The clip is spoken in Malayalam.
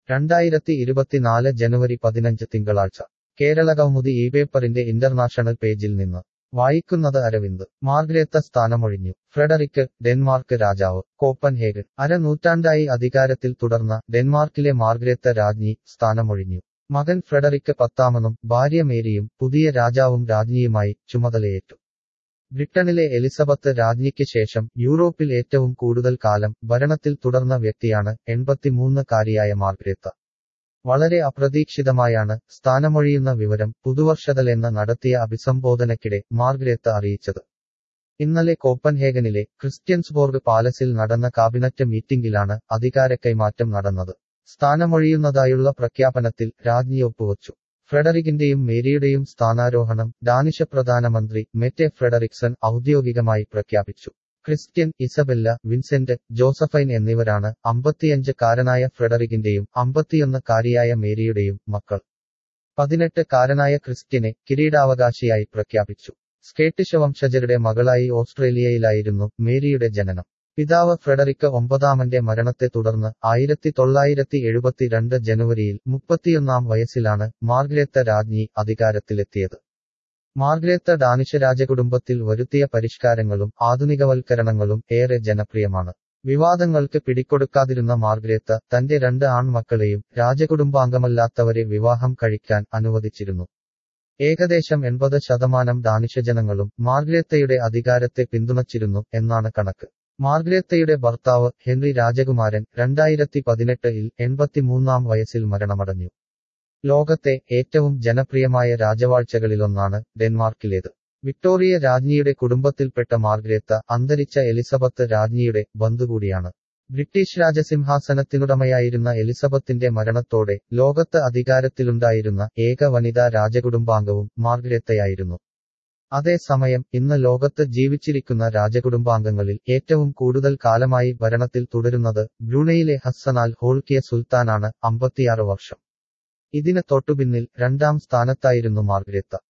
രണ്ടായിരത്തി ഇരുപത്തിനാല് ജനുവരി പതിനഞ്ച് തിങ്കളാഴ്ച കേരളകൗമുദി ഈ പേപ്പറിന്റെ ഇന്റർനാഷണൽ പേജിൽ നിന്ന് വായിക്കുന്നത് അരവിന്ദ് മാർഗ്രേത്ത സ്ഥാനമൊഴിഞ്ഞു ഫ്രെഡറിക്ക് ഡെൻമാർക്ക് രാജാവ് കോപ്പൻഹേഗൻ അരനൂറ്റാണ്ടായി അധികാരത്തിൽ തുടർന്ന ഡെൻമാർക്കിലെ മാർഗ്രേത്ത രാജ്ഞി സ്ഥാനമൊഴിഞ്ഞു മകൻ ഫ്രെഡറിക്ക് പത്താമനും ഭാര്യ മേരിയും പുതിയ രാജാവും രാജ്ഞിയുമായി ചുമതലയേറ്റു ബ്രിട്ടനിലെ എലിസബത്ത് രാജ്ഞിക്ക് ശേഷം യൂറോപ്പിൽ ഏറ്റവും കൂടുതൽ കാലം ഭരണത്തിൽ തുടർന്ന വ്യക്തിയാണ് എൺപത്തിമൂന്നുകാരിയായ മാർഗ്രേത്ത വളരെ അപ്രതീക്ഷിതമായാണ് സ്ഥാനമൊഴിയുന്ന വിവരം പുതുവർഷതലെന്ന് നടത്തിയ അഭിസംബോധനയ്ക്കിടെ മാർഗ്രേത്ത അറിയിച്ചത് ഇന്നലെ കോപ്പൻഹേഗനിലെ ക്രിസ്ത്യൻസ്ബോർഗ് പാലസിൽ നടന്ന കാബിനറ്റ് മീറ്റിംഗിലാണ് അധികാരക്കൈമാറ്റം നടന്നത് സ്ഥാനമൊഴിയുന്നതായുള്ള പ്രഖ്യാപനത്തിൽ രാജ്ഞി ഒപ്പുവച്ചു ഫ്രെഡറിക്കിന്റെയും മേരിയുടെയും സ്ഥാനാരോഹണം ഡാനിഷ് പ്രധാനമന്ത്രി മെറ്റെ ഫ്രെഡറിക്സൺ ഔദ്യോഗികമായി പ്രഖ്യാപിച്ചു ക്രിസ്ത്യൻ ഇസബെല്ല വിൻസെന്റ് ജോസഫൈൻ എന്നിവരാണ് അമ്പത്തിയഞ്ച് കാരനായ ഫ്രെഡറിക്കിന്റെയും അമ്പത്തിയൊന്ന് കാരിയായ മേരിയുടെയും മക്കൾ പതിനെട്ട് കാരനായ ക്രിസ്ത്യനെ കിരീടാവകാശിയായി പ്രഖ്യാപിച്ചു സ്കേട്ടിഷ് വംശജരുടെ മകളായി ഓസ്ട്രേലിയയിലായിരുന്നു മേരിയുടെ ജനനം പിതാവ് ഫ്രെഡറിക്ക് ഒമ്പതാമന്റെ മരണത്തെ തുടർന്ന് ആയിരത്തി തൊള്ളായിരത്തി എഴുപത്തിരണ്ട് ജനുവരിയിൽ മുപ്പത്തിയൊന്നാം വയസ്സിലാണ് മാർഗ്രേത്ത രാജ്ഞി അധികാരത്തിലെത്തിയത് മാർഗ്രേത്ത ഡാനിഷ് രാജകുടുംബത്തിൽ വരുത്തിയ പരിഷ്കാരങ്ങളും ആധുനികവൽക്കരണങ്ങളും ഏറെ ജനപ്രിയമാണ് വിവാദങ്ങൾക്ക് പിടിക്കൊടുക്കാതിരുന്ന മാർഗ്രേത്ത തന്റെ രണ്ട് ആൺമക്കളെയും രാജകുടുംബാംഗമല്ലാത്തവരെ വിവാഹം കഴിക്കാൻ അനുവദിച്ചിരുന്നു ഏകദേശം എൺപത് ശതമാനം ഡാനിഷ് ജനങ്ങളും മാർഗ്രേത്തയുടെ അധികാരത്തെ പിന്തുണച്ചിരുന്നു എന്നാണ് കണക്ക് മാർഗ്രേത്തയുടെ ഭർത്താവ് ഹെൻറി രാജകുമാരൻ രണ്ടായിരത്തി പതിനെട്ടിൽ എൺപത്തിമൂന്നാം വയസ്സിൽ മരണമടഞ്ഞു ലോകത്തെ ഏറ്റവും ജനപ്രിയമായ രാജവാഴ്ചകളിലൊന്നാണ് ഡെൻമാർക്കിലേത് വിക്ടോറിയ രാജ്ഞിയുടെ കുടുംബത്തിൽപ്പെട്ട മാർഗ്രേത്ത അന്തരിച്ച എലിസബത്ത് രാജ്ഞിയുടെ ബന്ധുകൂടിയാണ് ബ്രിട്ടീഷ് രാജസിംഹാസനത്തിനുടമയായിരുന്ന എലിസബത്തിന്റെ മരണത്തോടെ ലോകത്ത് അധികാരത്തിലുണ്ടായിരുന്ന ഏക വനിതാ രാജകുടുംബാംഗവും മാർഗ്രേത്തയായിരുന്നു അതേസമയം ഇന്ന് ലോകത്ത് ജീവിച്ചിരിക്കുന്ന രാജകുടുംബാംഗങ്ങളിൽ ഏറ്റവും കൂടുതൽ കാലമായി ഭരണത്തിൽ തുടരുന്നത് ബ്രൂണയിലെ ഹസ്സനാൽ ഹോൾക്കിയ സുൽത്താനാണ് അമ്പത്തിയാറ് വർഷം ഇതിന് തൊട്ടുപിന്നിൽ രണ്ടാം സ്ഥാനത്തായിരുന്നു മാർഗ്രേത്ത